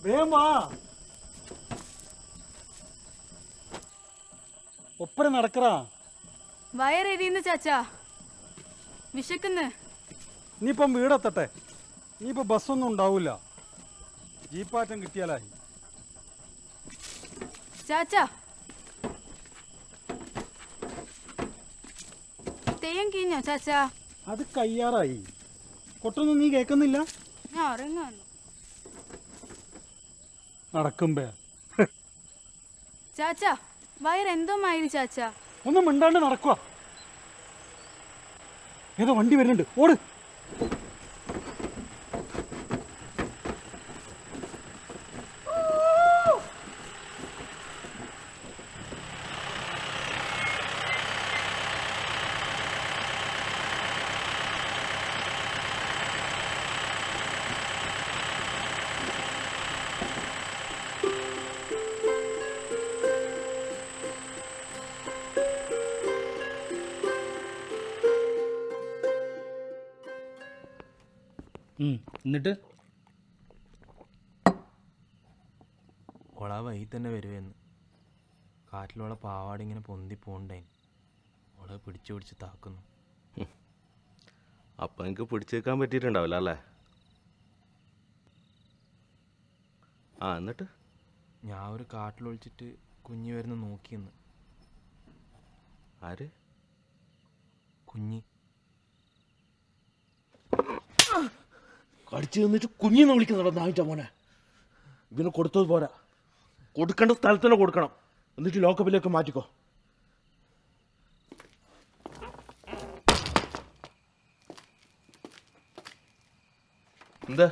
വേഗം വാ ഒപ്പര നടക്കറാ വയറെരിയുന്നു ചാച്ചാ വിശക്കുന്ന് ഇനിയിപ്പം വീടെത്തട്ടെ ഇനിയിപ്പോൾ ബസ്സൊന്നും ഉണ്ടാവില്ല ജീപ്പാറ്റം കിട്ടിയാലായി ചാച്ചാ തെയ്യം കിഞ്ഞോ ചാച്ചാ അത് കയ്യാറായി കൊട്ടൊന്നും നീ കേൾക്കുന്നില്ല ഞാൻ ഉറങ്ങാന്നു നടക്കുമ്പേ ചാച്ചാ വയറെന്തോ മാതിരി ചാച്ചാ ഒന്നും മിണ്ടാണ്ട് നടക്കുക ഏതോ വണ്ടി വരുന്നുണ്ട് ഓട് എന്നിട്ട് ഓളാ വഴി തന്നെ വരുമെന്ന് കാറ്റിലോളെ പാവാട ഇങ്ങനെ പൊന്തി പോണ്ടായി ഓളെ പിടിച്ചു പിടിച്ച് താക്കുന്നു അപ്പം എനിക്ക് പിടിച്ചേക്കാൻ പറ്റിയിട്ടുണ്ടാവില്ല അല്ലേ ആ എന്നിട്ട് ഞാൻ ഒരു കാട്ടിലൊളിച്ചിട്ട് കുഞ്ഞ് വരുന്ന നോക്കിയെന്ന് ആര് കുഞ്ഞ് കടിച്ചു നിന്നിട്ട് കുഞ്ഞിന്ന് വിളിക്കുന്നുണ്ടോ നായിട്ട മോനെ ഇവന് കൊടുത്തത് പോരാ കൊടുക്കേണ്ട സ്ഥലത്ത് തന്നെ കൊടുക്കണം എന്നിട്ട് ലോക്കപ്പിലേക്ക് മാറ്റിക്കോ എന്താ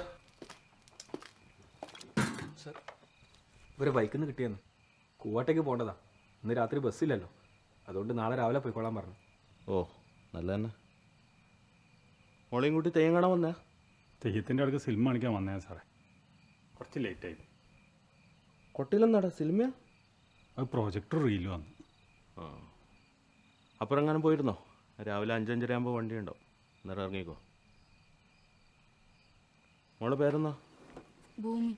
ഒരു ബൈക്കിൽ നിന്ന് കിട്ടിയെന്ന് കൂവാട്ടേക്ക് പോകേണ്ടതാ ഇന്ന് രാത്രി ബസ്സില്ലല്ലോ അതുകൊണ്ട് നാളെ രാവിലെ പോയിക്കോളാൻ പറഞ്ഞു ഓ നല്ല തന്നെ മോളെയും കൂട്ടി തെയ്യം കാണാൻ വന്നേ തെയ്യത്തിൻ്റെ അടുക്ക് സിനിമ കാണിക്കാൻ വന്നേ സാറേ കുറച്ച് ലേറ്റായി കൊട്ടിയിലെന്നാടാ സിനിമയാ അത് പ്രൊജക്ടർ റീൽ വന്നു ആ അപ്പുറം എങ്ങനെ പോയിരുന്നോ രാവിലെ അഞ്ചഞ്ചര ആകുമ്പോൾ വണ്ടി ഉണ്ടാവും അന്നേരം ഇറങ്ങിക്കോ മോളെ പേരെന്നാ ഭൂമി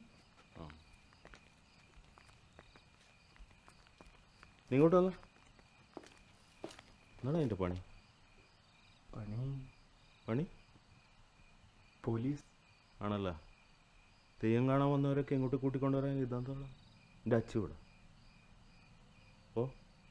നീ ഇങ്ങോട്ട് വന്ന എന്താണ് അതിൻ്റെ പണി പണി പണി പോലീസ് ആണല്ലേ തെയ്യം കാണാൻ വന്നവരൊക്കെ ഇങ്ങോട്ട് കൂട്ടിക്കൊണ്ടുവരാൻ ഇതാന്താ എൻ്റെ അച്ചു ഇവിടെ ഓ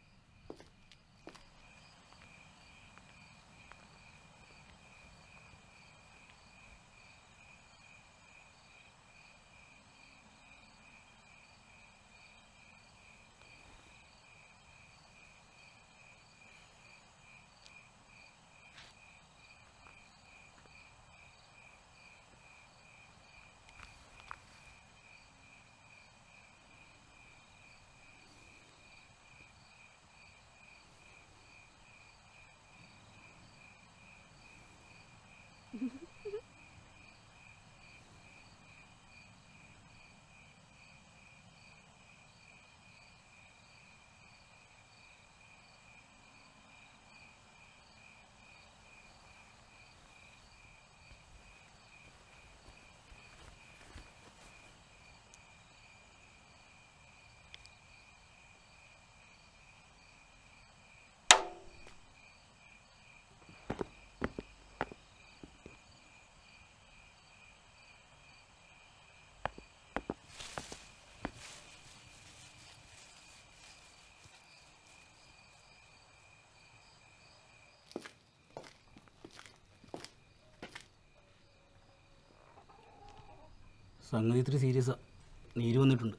സംഗതി ഇത്തിരി സീരിയസാ നീര് വന്നിട്ടുണ്ട്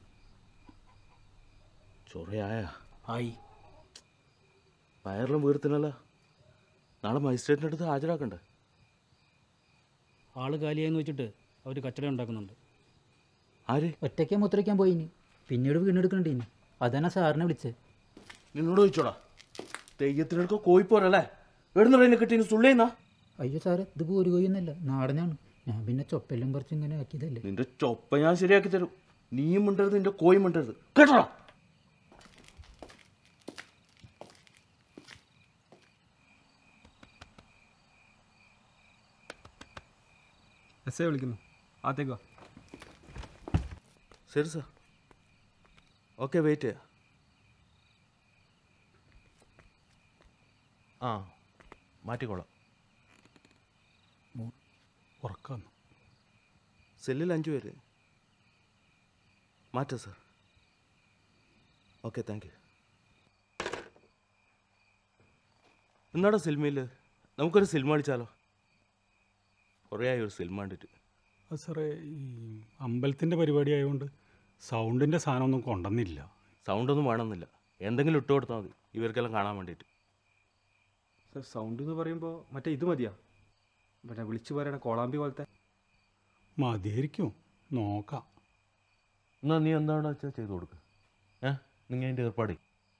ചൊറയായ ആയി വയറിലും വീർത്തിനല്ല നാളെ മജിസ്ട്രേറ്റിൻ്റെ അടുത്ത് ഹാജരാക്കണ്ടേ ആള് കാലിയായെന്ന് വെച്ചിട്ട് അവർ കച്ചട ഉണ്ടാക്കുന്നുണ്ട് ആര് ഒറ്റയ്ക്ക് മുത്രയ്ക്കാൻ പോയിന് പിന്നീട് വീണെടുക്കണ്ടീന് അതാണ് സാറിനെ വിളിച്ചത് നിന്നോട് ചോദിച്ചോടാ തെയ്യത്തിനടുക്ക കോയിപ്പോരല്ലേ എവിടുന്നോ എന്നെ കിട്ടി സുള്ളേന്നാ അയ്യോ സാറ് ഇത് പോരുകയൊന്നുമല്ല നാടനാണ് ഞാൻ പിന്നെ ചൊപ്പെല്ലാം കുറച്ച് ഇങ്ങനെ ആക്കിയതല്ലേ നിന്റെ ചൊപ്പ ഞാൻ ശരിയാക്കി തരും നീയും മിണ്ടരുത് നിന്റെ കോയും മിണ്ടരുത് കേട്ടോടാ എസ് ഐ വിളിക്കുന്നു ആത്തേക്കോ ശരി സാർ ഓക്കെ വെയിറ്റ് ചെയ്യാം ആ മാറ്റിക്കോളാം ഉറക്കാന്ന് സെല്ലിൽ അഞ്ച് പേര് മാറ്റാം സാർ ഓക്കെ താങ്ക് യു എന്നാടാ സിനിമയിൽ നമുക്കൊരു സിനിമ കളിച്ചാലോ കുറേ ആയി ഒരു സിനിമ കണ്ടിട്ട് അത് സാറേ ഈ അമ്പലത്തിൻ്റെ പരിപാടി ആയതുകൊണ്ട് സൗണ്ടിൻ്റെ സാധനമൊന്നും കൊണ്ടുവന്നില്ല സൗണ്ടൊന്നും വേണമെന്നില്ല എന്തെങ്കിലും ഇട്ട് കൊടുത്താൽ മതി ഇവർക്കെല്ലാം കാണാൻ വേണ്ടിയിട്ട് സാർ സൗണ്ട് എന്ന് പറയുമ്പോൾ മറ്റേ ഇത് മതിയാ മറ്റേ വിളിച്ചു പറയണ കോളാമ്പി പോലത്തെ മതിയായിരിക്കും നോക്കാം എന്നാൽ നീ എന്താണെന്ന് വെച്ചാൽ ചെയ്തു കൊടുക്കുക ഏ നിങ്ങൾ അതിൻ്റെ ഏർപ്പാടി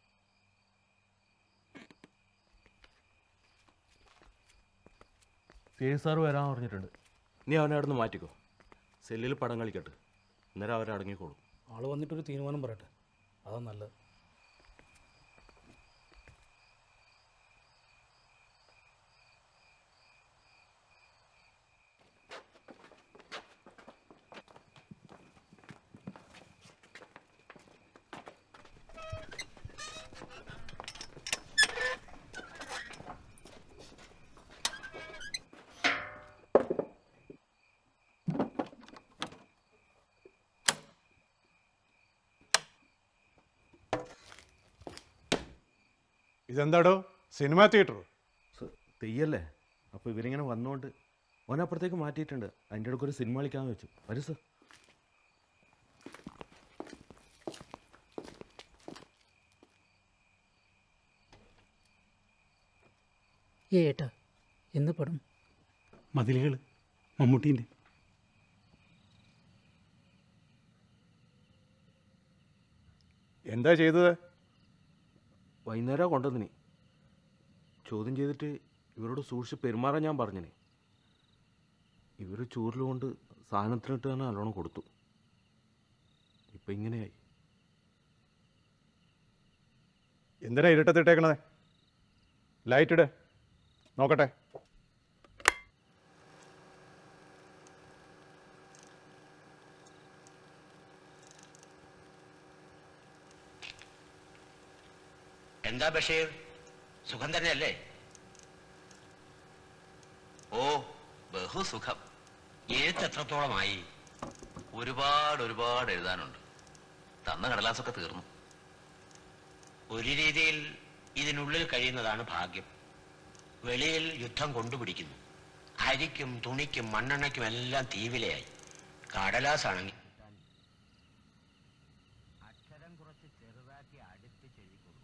സി സാർ വരാൻ പറഞ്ഞിട്ടുണ്ട് നീ അവനെ അവിടെ നിന്ന് മാറ്റിക്കോ സെല്ലിൽ പടം കളിക്കട്ടെ അന്നേരം അവരെ അടങ്ങിക്കോളും ആള് വന്നിട്ടൊരു തീരുമാനം പറയട്ടെ അതാ നല്ലത് ഇതെന്താടോ സിനിമാ തിയേറ്റർ സ- തെയ്യല്ലേ അപ്പോൾ ഇവരിങ്ങനെ വന്നുകൊണ്ട് ഓനപ്പുറത്തേക്ക് മാറ്റിയിട്ടുണ്ട് അതിൻ്റെ ഇടയ്ക്ക് ഒരു സിനിമ കളിക്കാമെന്ന് വെച്ചു വരൂ സർ ഏട്ടാ എന്ന് പടം മതിലുകൾ മമ്മൂട്ടീൻ്റെ എന്താ ചെയ്തത് വൈകുന്നേരം കൊണ്ടുവന്നിനി ചോദ്യം ചെയ്തിട്ട് ഇവരോട് സൂക്ഷിച്ച് പെരുമാറാൻ ഞാൻ പറഞ്ഞിനെ ഇവർ ചൂരിൽ കൊണ്ട് സാധനത്തിനിട്ട് തന്നെ നല്ലോണം കൊടുത്തു ഇപ്പം ഇങ്ങനെയായി എന്തിനാ ഇരുട്ടത്തിട്ടേക്കണത് ലൈറ്റ് ഇട് നോക്കട്ടെ എന്താ ബഷീർ സുഖം തന്നെയല്ലേ ഓ ബഹുസുഖം എഴുത്ത് എത്രത്തോളമായി ഒരുപാട് ഒരുപാട് എഴുതാനുണ്ട് തന്ന കടലാസൊക്കെ തീർന്നു ഒരു രീതിയിൽ ഇതിനുള്ളിൽ കഴിയുന്നതാണ് ഭാഗ്യം വെളിയിൽ യുദ്ധം കൊണ്ടുപിടിക്കുന്നു അരിക്കും തുണിക്കും മണ്ണെണ്ണയ്ക്കും എല്ലാം തീവിലയായി കടലാസാണെങ്കിൽ അക്ഷരം കുറച്ച് ചെറുതാക്കി അടുപ്പിച്ചെഴുതിക്കൊള്ളു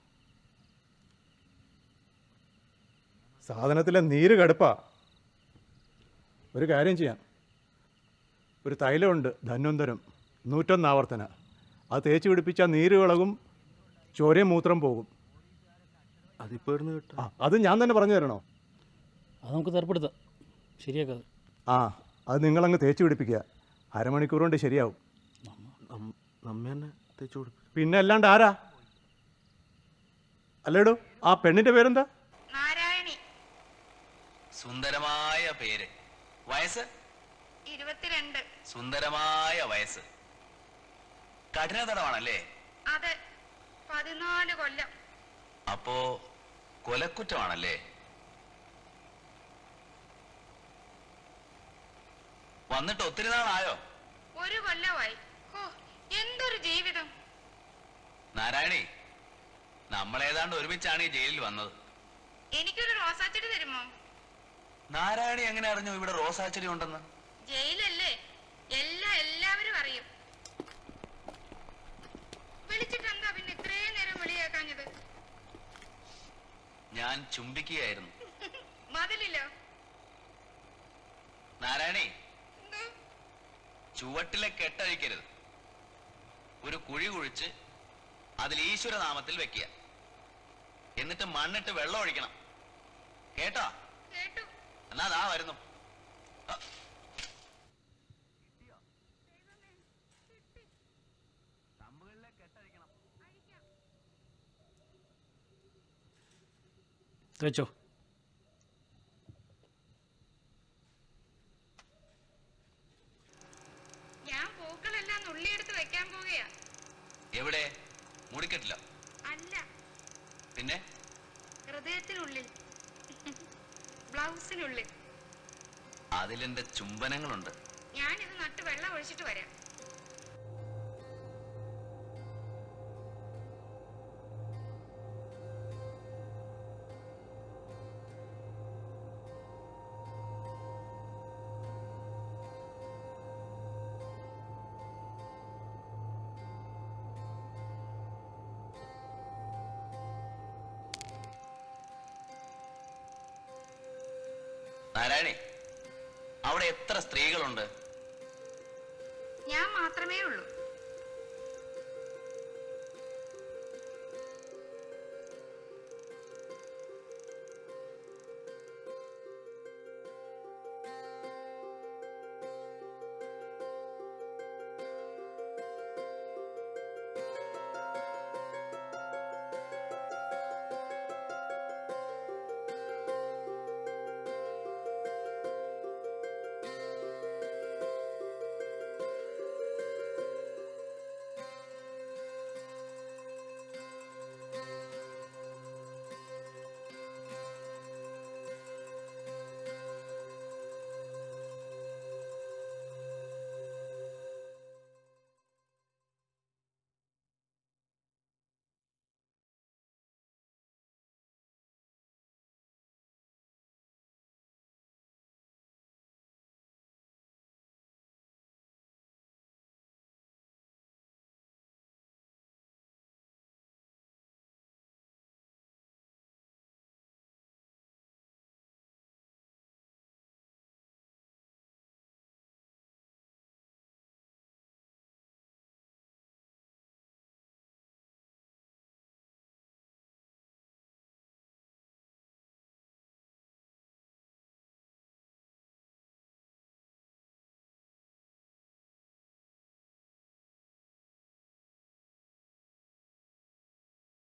സാധനത്തിലെ നീര് കടുപ്പാ ഒരു കാര്യം ചെയ്യാം ഒരു തൈലമുണ്ട് ധന്വന്തരം നൂറ്റൊന്ന് ആവർത്തന അത് തേച്ച് പിടിപ്പിച്ചാൽ നീര് ഇളകും ചോരയും മൂത്രം പോകും അതിപ്പോൾ ഇവിടുന്ന് കിട്ടും ആ അത് ഞാൻ തന്നെ പറഞ്ഞു തരണോ അത് നമുക്ക് തരപ്പെടുത്താം ശരിയാക്കാതെ ആ അത് നിങ്ങളങ്ങ് തേച്ച് പിടിപ്പിക്കുക അരമണിക്കൂർ കൊണ്ട് ശരിയാവും നമ്മ തന്നെ തേച്ചു കൊടുക്കും പിന്നെ അല്ലാണ്ട് ആരാ അല്ലേടോ ആ പെണ്ണിൻ്റെ പേരെന്താ നാരായണി സുന്ദരമായ പേര് വയസ്സ് ഇരുപത്തിരണ്ട് സുന്ദരമായ വയസ്സ് കഠിനതരമാണല്ലേ അതെ പതിനാല് കൊല്ലം അപ്പോ കൊലക്കുറ്റമാണല്ലേ വന്നിട്ട് ഒത്തിരി നാളായോ ഒരു കൊല്ലമായി ഓ എന്തൊരു ജീവിതം നാരായണി നമ്മളേതാണ്ട് ഒരുമിച്ചാണ് ഈ ജയിലിൽ വന്നത് എനിക്കൊരു റോസാച്ചെടി തരുമോ നാരായണി എങ്ങനെ അറിഞ്ഞു ഇവിടെ റോസാച്ചെടി ഉണ്ടെന്ന് ജയിലല്ലേ എല്ലാം എല്ലാവരും അറിയും വിളിച്ചിട്ട് എന്താ പിന്നെ ഇത്രയും നേരം വിളിയേക്കാഞ്ഞത് ഞാൻ ചുംബിക്കുകയായിരുന്നു മതിലില്ലോ നാരായണി ചുവട്ടിലെ കെട്ടഴിക്കരുത് ഒരു കുഴി കുഴിച്ച് അതിൽ ഈശ്വരനാമത്തിൽ വെക്കുക എന്നിട്ട് മണ്ണിട്ട് വെള്ളം ഒഴിക്കണം കേട്ടോ കേട്ടു എന്നാ ദാ വരുന്നു ആ, തേച്ചോ ഞാൻ പൂക്കളെല്ലാം നുള്ളി തല്ലിയെടുത്ത് വെക്കാൻ പോകുകയാ എവിടെ മൂടിക്കെട്ടില്ല അല്ല പിന്നെ ഹൃദയത്തിനുള്ളിൽ ബ്ലൗസിനുള്ളിൽ അതിലെന്റെ ചുംബനങ്ങളുണ്ട് ഞാനിത് നട്ട് വെള്ളം ഒഴിച്ചിട്ട് വരാം നാരായണി അവിടെ എത്ര സ്ത്രീകളുണ്ട്